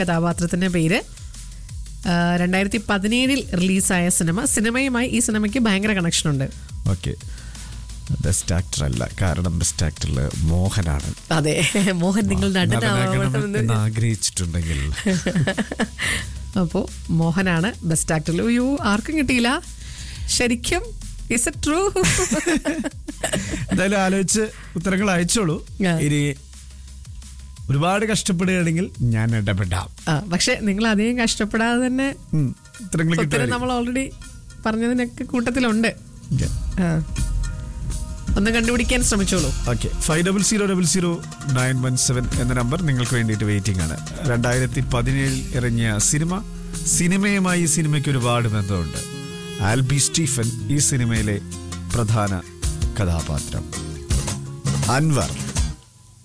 കഥാപാത്രത്തിന്റെ പേര് ആ, രണ്ടായിരത്തി പതിനേഴിൽ റിലീസായ സിനിമ സിനിമയുമായി ഈ സിനിമയ്ക്ക് ഭയങ്കര കണക്ഷൻ ഉണ്ട് ഓക്കെ ബെസ്റ്റ് ആക്ടർ അല്ല കാരണം ബെസ്റ്റ് ആക്ടറിൽ മോഹനാണ് അതെ മോഹൻ നിങ്ങൾ നടനാകണം എന്ന് നടനാവണമെന്ന് ആഗ്രഹിച്ചിട്ടുണ്ടെങ്കിൽ അപ്പോൾ മോഹനാണ് ബെസ്റ്റ് ആക്ടറിൽ അയ്യോ ആർക്കും കിട്ടിയില്ല ശരിക്കും ഇസ് ഇറ്റ് ട്രൂ എന്തായാലും ആലോചിച്ച് ഉത്തരങ്ങൾ അയച്ചോളൂ ആ. ഇനി ഒരുപാട് കഷ്ടപ്പെടുകയാണെങ്കിൽ ഞാൻ ഇടപെടാം ആ പക്ഷെ നിങ്ങൾ അധികം കഷ്ടപ്പെടാതെ തന്നെ ഉം. ഉത്തരങ്ങൾ ഉത്തരം കിട്ടുമായിരിക്കും. നമ്മൾ ഓൾറെഡി പറഞ്ഞതിനൊക്കെ കൂട്ടത്തിലുണ്ട് Okay. ആ. ഒന്ന് കണ്ടുപിടിക്കാൻ ശ്രമിച്ചോളൂ okay five double zero double zero nine one seven എന്ന നമ്പർ നിങ്ങൾക്ക് വേണ്ടിയിട്ട് വെയിറ്റിംഗ് ആണ് രണ്ടായിരത്തി പതിനേഴിൽ ഇറങ്ങിയ സിനിമ സിനിമയുമായി ഈ സിനിമയ്ക്ക് ഒരുപാട് ബന്ധമുണ്ട് ആൽബി സ്റ്റീഫൻ ഈ സിനിമയിലെ പ്രധാന കഥാപാത്രം അൻവർ